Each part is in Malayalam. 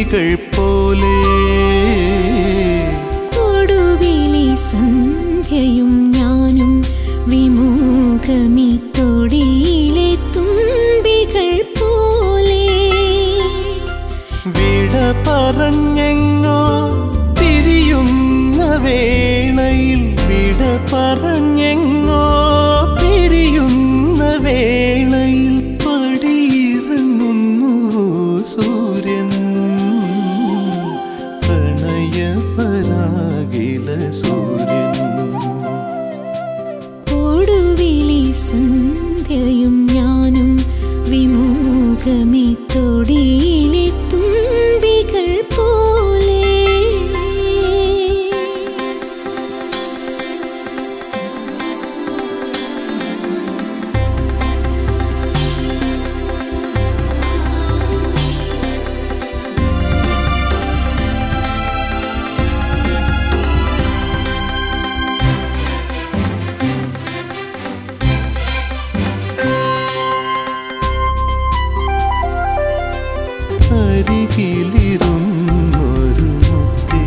തുമ്പികൾ പോലെ ഒടുവിലി സന്ധ്യയും ഞാനും വിമുഖമി തൊടിയിലെ തുമ്പികൾ പോലെ വിട പറഞ്ഞെങ്ങോ പിരിയുന്ന വേളയിൽ വിട പറഞ്ഞെങ്ങോ പിരിയുന്ന വേളയിൽ പടിയിറങ്ങുന്നു സൂര്യൻ പ്രണയപരാഗില സൂര്യൻ ഒടുവിലി സന്ധ്യയും ഞാനും വിമുഖമി തൊടിയിലെ തുമ്പികൾ പോലെ അരികിലിരുന്നൊരു മുത്തേ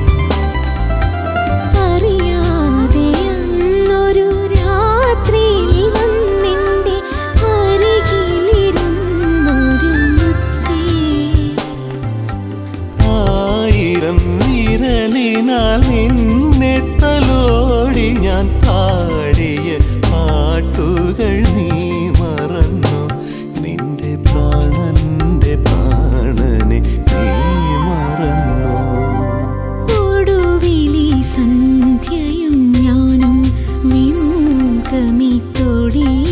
അറിയാതെ അന്നൊരു രാത്രിയിൽ വന്നെന്റെ അരികിലിരുന്നൊരു മുത്തേ ആയിരം വിരലിനാൽ നിന്നെ തലോടി ഞാൻ പാടിയ പാട്ടുകൾ നീ മറന്നു നിന്റെ പ്രാണന്റെ പ്രാണനെ നീ മറന്നു ഒടുവിലി സന്ധ്യയും ഞാനും വിമുഖമി തൊടി